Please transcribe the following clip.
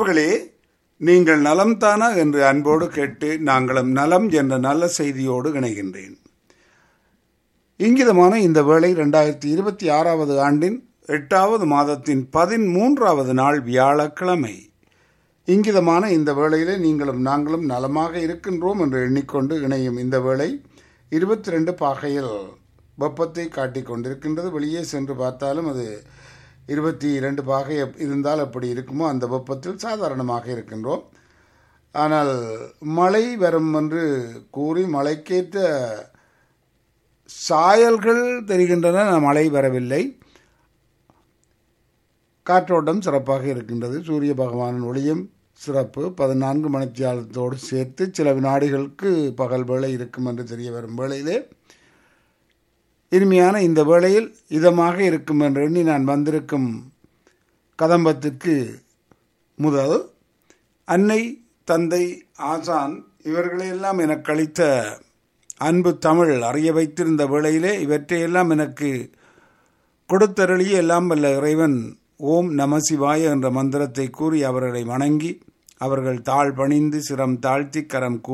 உறவுகளே நீங்கள் நலம்தானா என்று அன்போடு கேட்டு நாங்களும் நலம் என்ற நல்ல செய்தியோடு இணைகின்றேன் இங்கிதமான இந்த வேளை ரெண்டாயிரத்தி இருபத்தி ஆறாவது ஆண்டின் எட்டாவது மாதத்தின் பதிமூன்றாவது நாள் வியாழக்கிழமை இங்கிதமான இந்த வேளையிலே நீங்களும் நாங்களும் நலமாக இருக்கின்றோம் என்று எண்ணிக்கொண்டு இணையும் இந்த வேளை இருபத்தி ரெண்டு பாகையில் வெப்பத்தை காட்டிக் கொண்டிருக்கின்றது வெளியே சென்று பார்த்தாலும் அது இருபத்தி இரண்டு பாகை இருந்தால் எப்படி இருக்குமோ அந்த வெப்பத்தில் சாதாரணமாக இருக்கின்றோம் ஆனால் மழை வரும் என்று கூறி மழைக்கேற்ற சாயல்கள் தெரிகின்றன மழை வரவில்லை காற்றோட்டம் சிறப்பாக இருக்கின்றது சூரிய பகவானின் ஒளியும் சிறப்பு பதினான்கு மணித்தியாலத்தோடு சேர்த்து சில வினாடிகளுக்கு பகல் வேளை இருக்கும் என்று தெரிய வரும் வேளையிலே இனிமையான இந்த வேளையில் இதமாக இருக்கும் என்று எண்ணி நான் வந்திருக்கும் கதம்பத்திற்கு முதல் அன்னை தந்தை ஆசான் இவர்களையெல்லாம் எனக்கு அளித்த அன்பு தமிழ் அறிய வைத்திருந்த வேளையிலே இவற்றையெல்லாம் எனக்கு கொடுத்தருளிய எல்லாம் வல்ல இறைவன் ஓம் நம சிவாய என்ற மந்திரத்தை கூறி அவர்களை வணங்கி அவர்கள் தாழ் பணிந்து சிரம் தாழ்த்தி கரம்